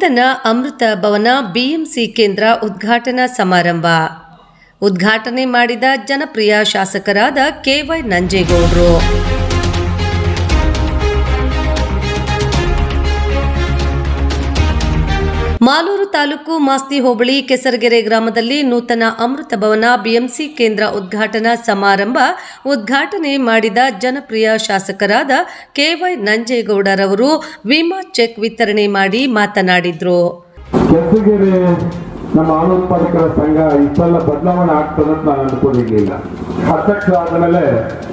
ನೂತನ ಅಮೃತ ಭವನ ಬಿಎಂಸಿ ಕೇಂದ್ರ ಉದ್ಘಾಟನಾ ಸಮಾರಂಭ ಉದ್ಘಾಟನೆ ಮಾಡಿದ ಜನಪ್ರಿಯ ಶಾಸಕರಾದ ಕೆವೈ ನಂಜೇಗೌಡರು ಮಾಲೂರು ತಾಲೂಕು ಮಾಸ್ತಿ ಹೋಬಳಿ ಕೆಸರಗೆರೆ ಗ್ರಾಮದಲ್ಲಿ ನೂತನ ಅಮೃತ ಭವನ ಬಿಎಂಸಿ ಕೇಂದ್ರ ಉದ್ಘಾಟನಾ ಸಮಾರಂಭ ಉದ್ಘಾಟನೆ ಮಾಡಿದ ಜನಪ್ರಿಯ ಶಾಸಕರಾದ ಕೆವೈ ನಂಜೇಗೌಡರವರು ವಿಮಾ ಚೆಕ್ ವಿತರಣೆ ಮಾಡಿ ಮಾತನಾಡಿದ್ರು ಕೆಸಗೆರೆ ನಮ್ಮ ಹಾಲು ಉತ್ಪಾದಕರ ಸಂಘ ಇಷ್ಟೆಲ್ಲ ಬದಲಾವಣೆ ಆಗ್ತದೆ ಅಂತ ನಾನು ಅನ್ಕೊಂಡಿರ್ಲಿಲ್ಲ ಅಧ್ಯಕ್ಷ ಆದಮೇಲೆ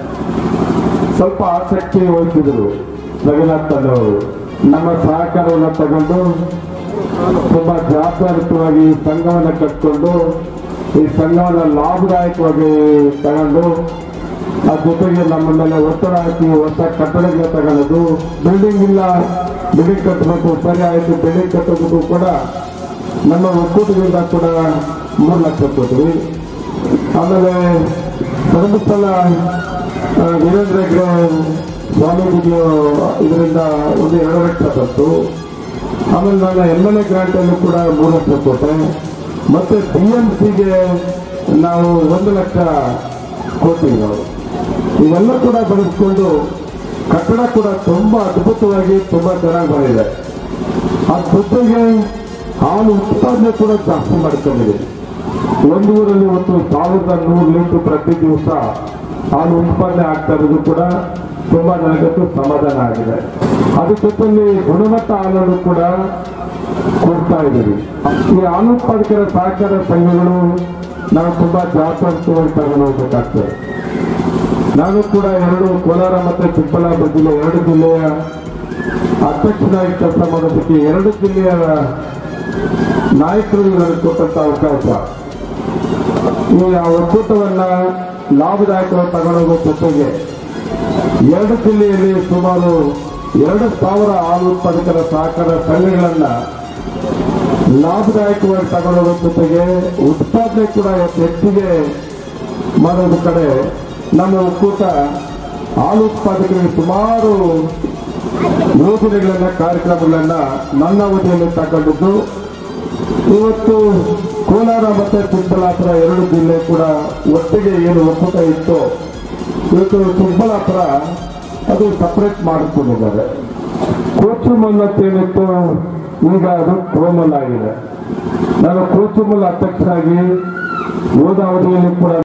ಸ್ವಲ್ಪ ಆಸಕ್ತಿ ವಹಿಸಿದ್ರು ರಘುನಾಥ್ ಅವರು ನಮ್ಮ ಸಹಕಾರವನ್ನು ತಗೊಂಡು ತುಂಬಾ ಜವಾಬ್ದಾರಿತವಾಗಿ ಈ ಸಂಘವನ್ನು ಕಟ್ಕೊಂಡು ಈ ಸಂಘವನ್ನು ಲಾಭದಾಯಕವಾಗಿ ತಗೊಂಡು ಆ ಜೊತೆಗೆ ನಮ್ಮ ಮೇಲೆ ಒತ್ತಡ ಹಾಕಿ ಹೊಸ ಕಟ್ಟಡಗಳ ತಗೊಳ್ಳೋದು ಬಿಲ್ಡಿಂಗ್ ಇಲ್ಲ ಬಿಲ್ಡಿಂಗ್ ಕಟ್ಟಬೇಕು ಸರಿ ಆಯಿತು ಬಿಲ್ಡಿಂಗ್ ಕಟ್ಟೋದಕ್ಕೂ ಕೂಡ ನಮ್ಮ ಒಕ್ಕೂಟದಿಂದ ಕೂಡ ಮೂರು ಲಕ್ಷ ಕೊಟ್ವಿ ಆಮೇಲೆ ಧರ್ಮಸ್ಥಳ ಆ, ವೀರೇಂದ್ರ ಹೆಗ್ಡೆ ಸ್ವಾಮೀಜಿಗಳು ಇದರಿಂದ ಒಂದು ಎರಡು ಲಕ್ಷ ಬಂತು ಆಮೇಲೆ ನನ್ನ ಎಮ್ ಎಲ್ ಎ ಗ್ರಾಂಟಲ್ಲೂ ಕೂಡ ಮೂರು ಲಕ್ಷ ಕೊಟ್ಟೆ ಮತ್ತೆ ಬಿ ಎಂ ಸಿಗೆ ನಾವು ಒಂದು ಲಕ್ಷ ಕೊಟ್ಟಿವಿ ನಾವು ಇವೆಲ್ಲ ಕೂಡ ಬಳಸ್ಕೊಂಡು ಕಟ್ಟಡ ಕೂಡ ತುಂಬಾ ಅದ್ಭುತವಾಗಿ ತುಂಬಾ ಚೆನ್ನಾಗಿ ಬಂದಿದೆ ಆ ಜೊತೆಗೆ ಹಾಲು ಉತ್ಪಾದನೆ ಕೂಡ ಜಾಸ್ತಿ ಮಾಡ್ಕೊಂಡಿದೆ ಒಂದು ಊರಲ್ಲಿ ಒಂದು ಸಾವಿರದ ನೂರು ಲೀಟರ್ ಪ್ರತಿ ದಿವಸ ಹಾಲು ಉತ್ಪಾದನೆ ಆಗ್ತಾ ಇರೋದು ಕೂಡ ತುಂಬಾ ನನಗಂತೂ ಸಮಾಧಾನ ಆಗಿದೆ ಅದ್ರ ಜೊತೆಲಿ ಗುಣಮಟ್ಟ ಹಾಲನ್ನು ಕೂಡ ಕೊಡ್ತಾ ಇದ್ದೀವಿ ಈ ಹಾಲು ಉತ್ಪಾದಕರ ಸಹಕಾರ ಸಂಘಗಳು ನಾವು ತುಂಬಾ ಜವಾಬ್ದಾರಿತವಾಗಿ ತಗೊಂಡು ಹೋಗ್ಬೇಕಾಗ್ತದೆ ನಾನು ಕೂಡ ಎರಡು ಕೋಲಾರ ಮತ್ತು ಚಿಕ್ಕಬಳ್ಳಾಪುರ ಜಿಲ್ಲೆ ಎರಡು ಜಿಲ್ಲೆಯ ಅಧ್ಯಕ್ಷನಾಗಿ ಕೆಲಸ ಮಾಡೋದಕ್ಕೆ ಎರಡು ಜಿಲ್ಲೆಯ ನಾಯಕರು ನನಗೆ ಕೊಟ್ಟಂತ ಅವಕಾಶ ಈ ಆ ಒಕ್ಕೂಟವನ್ನ ಲಾಭದಾಯಕವಾಗಿ ತಗೊಳ್ಳೋದ್ರ ಜೊತೆಗೆ ಎರಡು ಜಿಲ್ಲೆಯಲ್ಲಿ ಸುಮಾರು ಎರಡು ಸಾವಿರ ಹಾಲು ಉತ್ಪಾದಕರ ಸಹಕಾರ ಸಂಘಗಳನ್ನ ಲಾಭದಾಯಕವಾಗಿ ತಗೊಳ್ಳೋದ್ರ ಜೊತೆಗೆ ಉತ್ಪಾದನೆ ಕೂಡ ಇವತ್ತು ಹೆಚ್ಚಿಗೆ ಮಾಡೋದ್ರ ಕಡೆ ನಮ್ಮ ಒಕ್ಕೂಟ ಹಾಲು ಉತ್ಪಾದಕರಿಗೆ ಸುಮಾರು ಯೋಜನೆಗಳನ್ನ ಕಾರ್ಯಕ್ರಮಗಳನ್ನ ನನ್ನ ಅವಧಿಯಲ್ಲಿ ತಗೊಂಡಿದ್ದು ಇವತ್ತು ಕೋಲಾರ ಮತ್ತೆ ಚಿಕ್ಕಬಳ್ಳಾಪುರ ಎರಡು ಜಿಲ್ಲೆ ಕೂಡ ಒಟ್ಟಿಗೆ ಏನು ಒಕ್ಕೂಟ ಇತ್ತು ಇವತ್ತು ಚಿಕ್ಕಬಳ್ಳಾಪುರ ಅದು ಸಪರೇಟ್ ಮಾಡಿಕೊಂಡಿದ್ದಾರೆ ಕೋಚುಮಲ್ ಅಂತ ಏನಿತ್ತು ಈಗ ಅದು ಕೋಮಲ್ ಆಗಿದೆ ನಾನು ಕೋಚುಮಲ್ ಅಧ್ಯಕ್ಷರಾಗಿ ಹೋದ ಅವಧಿಯಲ್ಲಿ ಕೂಡ